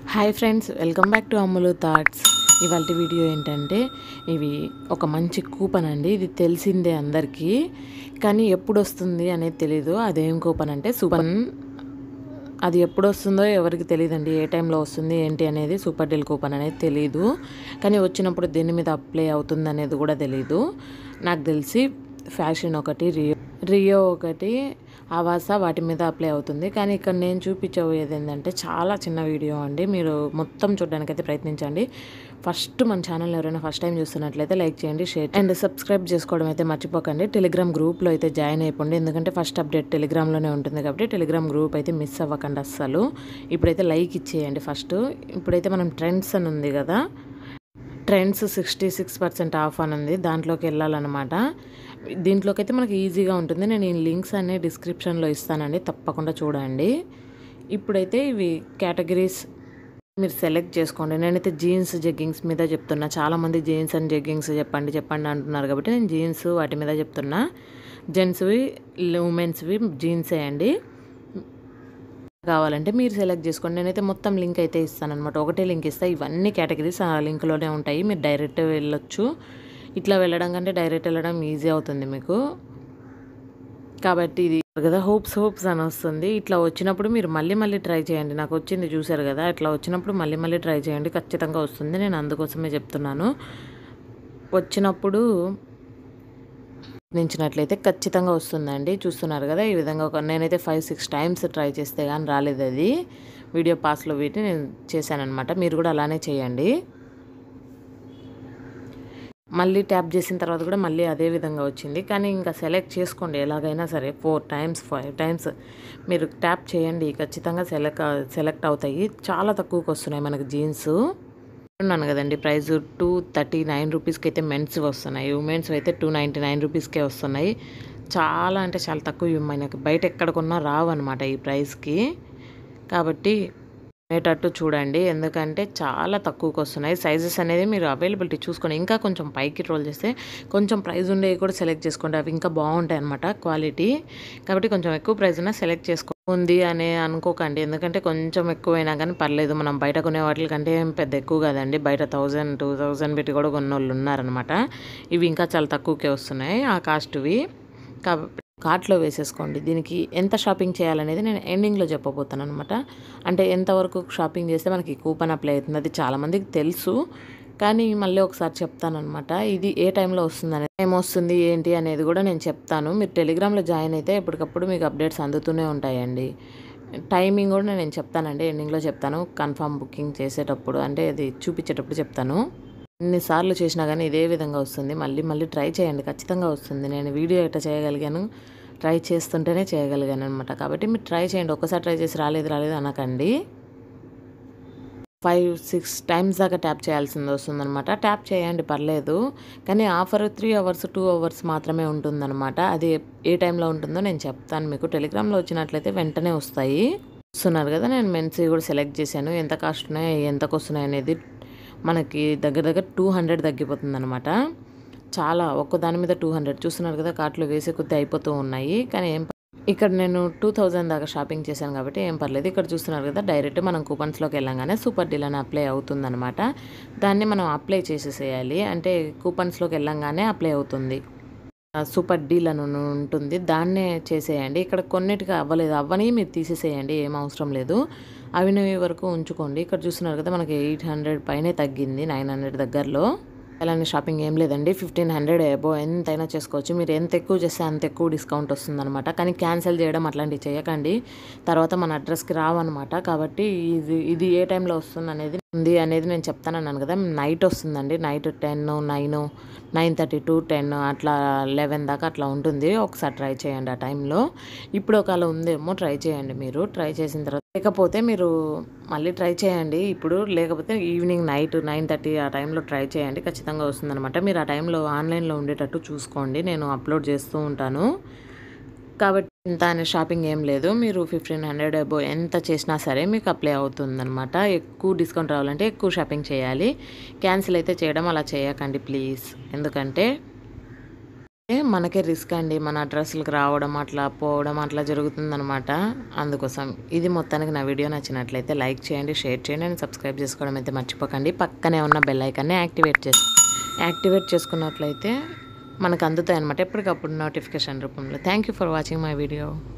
hi friends welcome back to Ammulu thoughts ఇవాళ video ఏంటంటే ఇవి ఒక మంచి కూపన్ అండి ఇది తెలిసిందే అందరికీ కానీ ఎప్పుడు వస్తుంది అనేది తెలీదు అదేం కూపన్ అంటే సూపన్ అది ఎప్పుడు వస్తుందో ఎవరికి తెలియదండి ఏ టైంలో వస్తుంది ఏంటి అనేది సూపర్ డీల్ కూపన్ అనేది తెలియదు కానీ వచ్చినప్పుడు దేని మీద అప్లై అవుతుంది అనేది కూడా తెలీదు నాకు తెలిసి ఫ్యాషన్ ఒకటి రియో రియో ఒకటి ఆవాస వాటి మీద అప్లై అవుతుంది కానీ ఇక్కడ నేను చూపించబోయేది ఏంటంటే చాలా చిన్న వీడియో అండి మీరు మొత్తం చూడడానికి అయితే ప్రయత్నించండి ఫస్ట్ మన ఛానల్ ఎవరైనా ఫస్ట్ టైం చూస్తున్నట్లయితే లైక్ చేయండి షేర్ అండ్ సబ్స్క్రైబ్ చేసుకోవడం అయితే మర్చిపోకండి టెలిగ్రామ్ గ్రూప్లో అయితే జాయిన్ అయిపోండి ఎందుకంటే ఫస్ట్ అప్డేట్ టెలిగ్రామ్లోనే ఉంటుంది కాబట్టి టెలిగ్రామ్ గ్రూప్ అయితే మిస్ అవ్వకండి అస్సలు ఇప్పుడైతే లైక్ ఇచ్చేయండి ఫస్ట్ ఇప్పుడైతే మనం ట్రెండ్స్ అని ఉంది కదా trends sixty six percent off అని ఉంది దాంట్లోకి వెళ్ళాలన్నమాట దీంట్లోకి అయితే మనకి ఈజీగా ఉంటుంది నేను ఈ లింక్స్ అన్ని డిస్క్రిప్షన్లో ఇస్తానండి తప్పకుండా చూడండి ఇప్పుడైతే ఇవి కేటగిరీస్ మీరు సెలెక్ట్ చేసుకోండి నేనైతే జీన్స్ జెగ్గింగ్స్ మీద చెప్తున్నా చాలామంది జీన్స్ అండ్ జెగ్గింగ్స్ చెప్పండి చెప్పండి అంటున్నారు కాబట్టి నేను జీన్స్ వాటి మీద చెప్తున్నా జెంట్స్వి ఉమెన్స్వి జీన్స్ వేయండి కావాలంటే మీరు సెలెక్ట్ చేసుకోండి నేనైతే మొత్తం లింక్ అయితే ఇస్తాను అనమాట ఒకటే లింక్ ఇస్తా ఇవన్నీ కేటగిరీస్ ఆ లింక్లోనే ఉంటాయి మీరు డైరెక్ట్ వెళ్ళొచ్చు ఇట్లా వెళ్ళడం కంటే డైరెక్ట్ వెళ్ళడం ఈజీ అవుతుంది మీకు కాబట్టి ఇది కదా హోప్స్ హోప్స్ అని వస్తుంది ఇట్లా వచ్చినప్పుడు మీరు మళ్ళీ మళ్ళీ ట్రై చేయండి నాకు వచ్చింది చూసారు కదా ఇట్లా వచ్చినప్పుడు మళ్ళీ మళ్ళీ ట్రై చేయండి ఖచ్చితంగా వస్తుంది నేను అందుకోసమే చెప్తున్నాను వచ్చినప్పుడు ప్రయత్నించినట్లయితే ఖచ్చితంగా వస్తుందండి చూస్తున్నారు కదా ఈ విధంగా ఒక నేనైతే ఫైవ్ సిక్స్ టైమ్స్ ట్రై చేస్తే కానీ రాలేదు అది వీడియో పాస్లో వీటిని నేను చేశానమాట మీరు కూడా అలానే చేయండి మళ్ళీ ట్యాప్ చేసిన తర్వాత కూడా మళ్ళీ అదే విధంగా వచ్చింది కానీ ఇంకా సెలెక్ట్ చేసుకోండి ఎలాగైనా సరే ఫోర్ టైమ్స్ ఫైవ్ టైమ్స్ మీరు ట్యాప్ చేయండి ఖచ్చితంగా సెలెక్ట్ సెలెక్ట్ అవుతాయి చాలా తక్కువకి వస్తున్నాయి మనకి జీన్స్ ఉన్నాను కదండి ప్రైస్ టూ థర్టీ నైన్ రూపీస్కి అయితే మెన్స్ వస్తున్నాయి ఉమెన్స్ అయితే టూ నైంటీ నైన్ రూపీస్కే వస్తున్నాయి చాలా అంటే చాలా తక్కువ మనకి బయట ఎక్కడ కొన్నా రావు అనమాట ఈ ప్రైస్కి కాబట్టి ఉండేటట్టు చూడండి ఎందుకంటే చాలా తక్కువకి వస్తున్నాయి సైజెస్ అనేది మీరు అవైలబిలిటీ చూసుకొని ఇంకా కొంచెం పైకి రోల్ చేస్తే కొంచెం ప్రైస్ ఉండేవి కూడా సెలెక్ట్ చేసుకోండి అవి ఇంకా బాగుంటాయి అనమాట క్వాలిటీ కాబట్టి కొంచెం ఎక్కువ ప్రైస్ ఉన్నా సెలెక్ట్ చేసుకో ఉంది అని అనుకోకండి ఎందుకంటే కొంచెం ఎక్కువైనా కానీ పర్లేదు మనం బయట కొనే వాటి కంటే ఏం పెద్ద ఎక్కువ కాదండి బయట థౌజండ్ టూ థౌజండ్ పెట్టి కూడా కొన్న వాళ్ళు ఉన్నారనమాట ఇవి ఇంకా చాలా తక్కువకే వస్తున్నాయి ఆ కాస్ట్వి కాబట్టి కార్ట్లో వేసేసుకోండి దీనికి ఎంత షాపింగ్ చేయాలనేది నేను ఎండింగ్లో చెప్పబోతాను అనమాట అంటే ఎంతవరకు షాపింగ్ చేస్తే మనకి కూపన్ అప్లై అవుతుంది అది చాలామందికి తెలుసు కానీ మళ్ళీ ఒకసారి చెప్తానమాట ఇది ఏ టైంలో వస్తుంది అనేది టైం వస్తుంది ఏంటి అనేది కూడా నేను చెప్తాను మీరు టెలిగ్రామ్లో జాయిన్ అయితే ఎప్పటికప్పుడు మీకు అప్డేట్స్ అందుతూనే ఉంటాయండి టైమింగ్ కూడా నేను చెప్తానండి ఎండింగ్లో చెప్తాను కన్ఫామ్ బుకింగ్ చేసేటప్పుడు అంటే అది చూపించేటప్పుడు చెప్తాను ఎన్నిసార్లు చేసినా కానీ ఇదే విధంగా వస్తుంది మళ్ళీ మళ్ళీ ట్రై చేయండి ఖచ్చితంగా వస్తుంది నేను వీడియో ఎట్లా చేయగలిగాను ట్రై చేస్తుంటేనే చేయగలిగాను అనమాట కాబట్టి మీరు ట్రై చేయండి ఒక్కసారి ట్రై చేసి రాలేదు రాలేదు అనకండి ఫైవ్ సిక్స్ టైమ్స్ దాకా ట్యాప్ చేయాల్సింది వస్తుందన్నమాట ట్యాప్ చేయండి పర్లేదు కానీ offer three hours two hours మాత్రమే ఉంటుందన్నమాట అది ఏ టైంలో ఉంటుందో నేను చెప్తాను మీకు టెలిగ్రామ్లో వచ్చినట్లయితే వెంటనే వస్తాయి వస్తున్నారు కదా నేను మెన్స్ కూడా సెలెక్ట్ చేశాను ఎంత కాస్ట్ ఉన్నాయి ఎంతకు వస్తున్నాయి అనేది మనకి దగ్గర దగ్గర టూ హండ్రెడ్ తగ్గిపోతుంది అనమాట చాలా ఒక్క దాని మీద టూ హండ్రెడ్ చూస్తున్నారు కదా కార్ట్లో వేసే కొద్ది అయిపోతూ ఉన్నాయి కానీ ఏం ఇక్కడ నేను టూ థౌజండ్ దాకా షాపింగ్ చేశాను కాబట్టి ఏం పర్లేదు ఇక్కడ చూస్తున్నారు కదా డైరెక్ట్ మనం కూపన్స్లోకి వెళ్ళంగానే సూపర్ డీల్ అని అప్లై అవుతుందన్నమాట దాన్ని మనం అప్లై చేసేసేయాలి అంటే కూపన్స్లోకి వెళ్ళంగానే అప్లై అవుతుంది సూపర్ డీల్ అని ఉంటుంది దాన్నే చేసేయండి ఇక్కడ కొన్నిటికి అవ్వలేదు అవ్వని మీరు తీసేసేయండి ఏం అవసరం లేదు అవినవి వరకు ఉంచుకోండి ఇక్కడ చూస్తున్నారు కదా మనకి ఎయిట్ హండ్రెడ్ పైనే తగ్గింది నైన్ హండ్రెడ్ దగ్గరలో అలానే షాపింగ్ ఏం లేదండి ఫిఫ్టీన్ హండ్రెడ్ ఎబో ఎంతైనా చేసుకోవచ్చు మీరు ఎంత ఎక్కువ చేస్తే అంత ఎక్కువ డిస్కౌంట్ వస్తుందన్నమాట కానీ క్యాన్సిల్ చేయడం అట్లాంటివి చేయకండి తర్వాత మన అడ్రస్కి రావన్నమాట కాబట్టి ఇది ఇది ఏ టైంలో వస్తుంది అనేది ఉంది అనేది నేను చెప్తానన్నాను కదా నైట్ వస్తుందండి night ten nine nine thirty to ten అట్లా లెవెన్ దాకా అట్లా ఉంటుంది ఒకసారి ట్రై చేయండి ఆ టైంలో ఇప్పుడు ఒకవేళ ఉందేమో ట్రై చేయండి మీరు ట్రై చేసిన తర్వాత లేకపోతే మీరు మళ్ళీ ట్రై చేయండి ఇప్పుడు లేకపోతే ఈవినింగ్ నైట్ నైన్ థర్టీ ఆ టైంలో ట్రై చేయండి ఖచ్చితంగా వస్తుందన్నమాట మీరు ఆ టైంలో ఆన్లైన్లో ఉండేటట్టు చూసుకోండి నేను అప్లోడ్ చేస్తూ ఉంటాను కాబట్టి ఇంత అనే షాపింగ్ ఏం లేదు మీరు ఫిఫ్టీన్ హండ్రెడ్ అబో ఎంత చేసినా సరే మీకు అప్లై అవుతుందన్నమాట ఎక్కువ డిస్కౌంట్ రావాలంటే ఎక్కువ షాపింగ్ చేయాలి క్యాన్సిల్ అయితే చేయడం అలా చేయకండి ప్లీజ్ ఎందుకంటే మనకే రిస్క్ అండి మన అడ్రస్లకు రావడం అట్లా పోవడం అట్లా జరుగుతుందనమాట అందుకోసం ఇది మొత్తానికి నా వీడియో నచ్చినట్లయితే లైక్ చేయండి షేర్ చేయండి అండ్ సబ్స్క్రైబ్ చేసుకోవడం అయితే మర్చిపోకండి పక్కనే ఉన్న బెల్ ఐకాన్ని యాక్టివేట్ చేసు యాక్టివేట్ చేసుకున్నట్లయితే మనకు అందుతాయి అనమాట ఎప్పటికప్పుడు నోటిఫికేషన్ రూపంలో thank you for watching my video